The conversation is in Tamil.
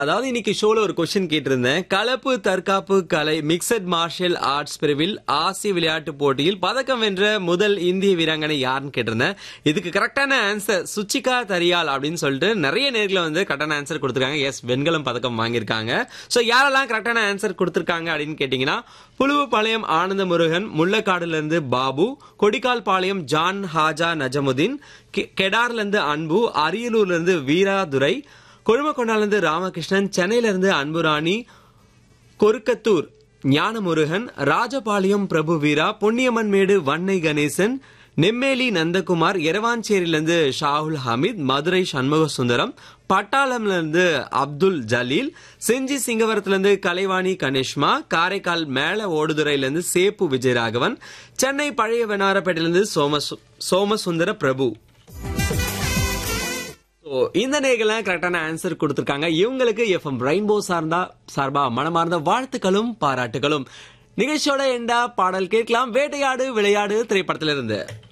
அதாவது இன்னைக்கு ஷோல ஒரு கொஸ்டின் கேட்டிருந்தேன் கலப்பு தற்காப்பு கலை மிக்சட் மார்ஷியல் ஆர்ட்ஸ் பிரிவில் ஆசிய விளையாட்டு போட்டியில் பதக்கம் வென்ற முதல் இந்திய வீராங்கனை யாருன்னு கேட்டிருந்தேன் இதுக்கு கரெக்டான ஆன்சர் சுச்சிகா தரியால் அப்படின்னு சொல்லிட்டு நிறைய நேர்களை வந்து கரெக்டான ஆன்சர் கொடுத்துருக்காங்க எஸ் வெண்கலம் பதக்கம் வாங்கியிருக்காங்க ஸோ யாரெல்லாம் கரெக்டான ஆன்சர் கொடுத்துருக்காங்க அப்படின்னு கேட்டீங்கன்னா புழுவுப்பாளையம் ஆனந்த முருகன் முள்ளக்காடுல இருந்து பாபு கொடிக்கால் பாளையம் ஜான் ஹாஜா நஜமுதீன் கெ- கெடார்ல இருந்து அன்பு அரியலூர்ல இருந்து வீராதுரை கொழுமக்கொண்டால இருந்து ராமகிருஷ்ணன் சென்னையில இருந்து அன்புராணி கொருக்கத்தூர் ஞானமுருகன் ராஜபாளையம் பிரபு வீரா பொன்னியம்மன் மேடு வன்னை கணேசன் நெம்மேலி நந்தகுமார் எரவாஞ்சேரியில இருந்து ஷாகுல் ஹமீத் மதுரை சண்முக சுந்தரம் பட்டாளம்ல இருந்து அப்துல் ஜலீல் செஞ்சி சிங்கவரத்துல இருந்து கலைவாணி கணேஷ்மா காரைக்கால் மேல ஓடுதுறையில இருந்து சேப்பு விஜயராகவன் சென்னை பழைய வெனாரப்பேட்டையில இருந்து சோம சோமசுந்தர பிரபு So, இந்த நேர்கள்லாம் கரெக்டான ஆன்சர் கொடுத்திருக்காங்க இவங்களுக்கு எஃப்எம் ரெயின்போ சார்ந்தா சார்பா மனமார்ந்த வாழ்த்துக்களும் பாராட்டுகளும் நிகழ்ச்சியோட எண்டா பாடல் கேட்கலாம் வேட்டையாடு விளையாடு திரைப்படத்திலிருந்து